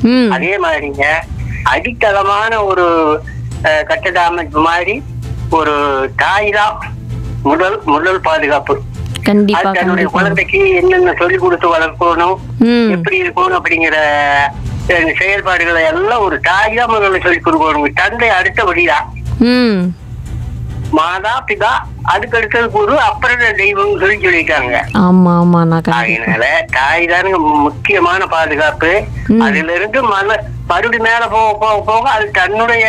ம் அதே மாதிரிங்க அடித்தளமான ஒரு அஹ், கட்டட அமைப்பு மாதிரி ஒரு தாய் தான் முதல் முதல் பாதுகாப்பு கண்டிப்பா அது தன்னுடைய கண்டிப்பா குழந்தைக்கு என்னென்ன சொல்லி கொடுத்து வளர்க்கணும் ம் எப்படி இருக்கணும் அப்படிங்கிற அஹ், செயல்பாடுகளை எல்லாம் ஒரு தாய் தான் முதல்ல சொல்லி கொடுக்கணும் தந்தை அடுத்தபடிதான் ம் மாதா பிதா அதுக்கு அடுத்தது குரு அப்புறம் தெய்வம் சொல்லி சொல்லிட்டாங்க ஆமா ஆமாண்ணா கண்டிப்பா அதனால தாய் தானுங்க முக்கியமான பாதுகாப்பு ம். அதுல இருந்து மன மறுபடி மேல போக போக போக அது தன்னுடைய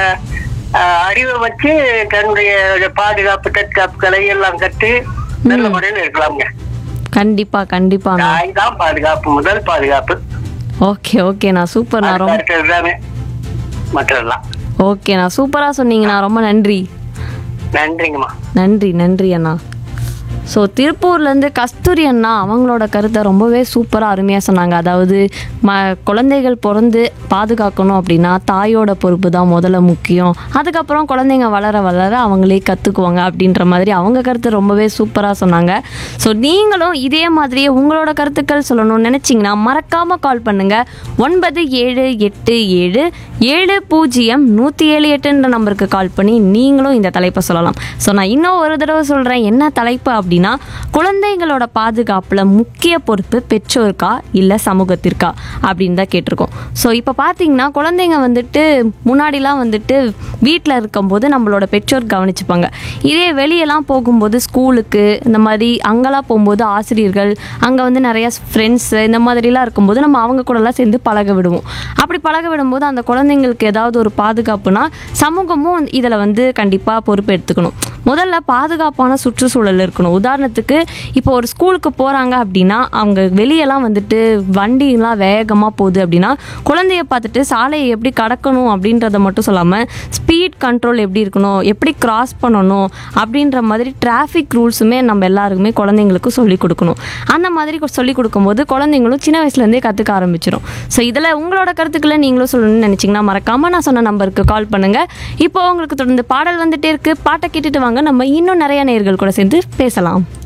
அஹ், அறிவை வச்சு தன்னுடைய பாதுகாப்பு தற்காப்பு கலை எல்லாம் கத்து நல்ல முறையில் இருக்கலாம்ங்க கண்டிப்பா கண்டிப்பாண்ணா தாய் தான் பாதுகாப்பு முதல் பாதுகாப்பு ஓகே ஓகேண்ணா சூப்பர்ண்ணா அதுக்கு ரொம்ப அடுத்தது தானே மற்றதெல்லாம் ஓகேண்ணா சூப்பரா சொன்னீங்கண்ணா ரொம்ப நன்றி நன்றிங்கம்மா நன்றி நன்றி அண்ணா ஸோ திருப்பூர்லேருந்து கஸ்தூரி அண்ணா அவங்களோட கருத்தை ரொம்பவே சூப்பராக அருமையாக சொன்னாங்க அதாவது ம குழந்தைகள் பிறந்து பாதுகாக்கணும் அப்படின்னா தாயோட பொறுப்பு தான் முதல்ல முக்கியம் அதுக்கப்புறம் குழந்தைங்க வளர வளர அவங்களே கற்றுக்குவாங்க அப்படின்ற மாதிரி அவங்க கருத்து ரொம்பவே சூப்பராக சொன்னாங்க ஸோ நீங்களும் இதே மாதிரியே உங்களோட கருத்துக்கள் சொல்லணும்னு நினச்சிங்கன்னா மறக்காமல் கால் பண்ணுங்கள் ஒன்பது ஏழு எட்டு ஏழு ஏழு பூஜ்ஜியம் நூற்றி ஏழு எட்டுன்ற நம்பருக்கு கால் பண்ணி நீங்களும் இந்த தலைப்பை சொல்லலாம் ஸோ நான் இன்னும் ஒரு தடவை சொல்கிறேன் என்ன தலைப்பு அப்படின்னா குழந்தைங்களோட பாதுகாப்பில் முக்கிய பொறுப்பு பெற்றோருக்கா இல்லை சமூகத்திற்கா அப்படின்னு தான் கேட்டிருக்கோம் ஸோ இப்போ பார்த்தீங்கன்னா குழந்தைங்க வந்துட்டு முன்னாடிலாம் வந்துட்டு வீட்டில் இருக்கும்போது நம்மளோட பெற்றோர் கவனிச்சுப்பாங்க இதே வெளியெல்லாம் போகும்போது ஸ்கூலுக்கு இந்த மாதிரி அங்கெல்லாம் போகும்போது ஆசிரியர்கள் அங்கே வந்து நிறைய ஃப்ரெண்ட்ஸு இந்த மாதிரிலாம் இருக்கும்போது நம்ம அவங்க கூடலாம் சேர்ந்து பழக விடுவோம் அப்படி பழக விடும்போது அந்த குழந்தைங்களுக்கு ஏதாவது ஒரு பாதுகாப்புனா சமூகமும் இதில் வந்து கண்டிப்பாக பொறுப்பு எடுத்துக்கணும் முதல்ல பாதுகாப்பான சுற்றுச்சூழல் இருக்கணும் உதாரணத்துக்கு இப்போ ஒரு ஸ்கூலுக்கு போகிறாங்க அப்படின்னா அவங்க வெளியெல்லாம் வந்துட்டு வண்டிலாம் வேகமாக போகுது அப்படின்னா குழந்தைய பார்த்துட்டு சாலையை எப்படி கடக்கணும் அப்படின்றத மட்டும் சொல்லாமல் ஸ்பீட் கண்ட்ரோல் எப்படி இருக்கணும் எப்படி கிராஸ் பண்ணணும் அப்படின்ற மாதிரி டிராஃபிக் ரூல்ஸுமே நம்ம எல்லாருக்குமே குழந்தைங்களுக்கு சொல்லிக் கொடுக்கணும் அந்த மாதிரி சொல்லிக் கொடுக்கும்போது குழந்தைங்களும் சின்ன வயசுலேருந்தே கற்றுக்க ஆரம்பிச்சிடும் ஸோ இதில் உங்களோட கருத்துக்களை நீங்களும் சொல்லணும்னு நினச்சிங்கன்னா மறக்காமல் நான் சொன்ன நம்பருக்கு கால் பண்ணுங்கள் இப்போ உங்களுக்கு தொடர்ந்து பாடல் வந்துட்டே இருக்கு பாட்டை கேட்டுட்டு வாங்க நம்ம இன்னும் நிறைய நேர்கள் கூட சேர்ந்து பேசலாம்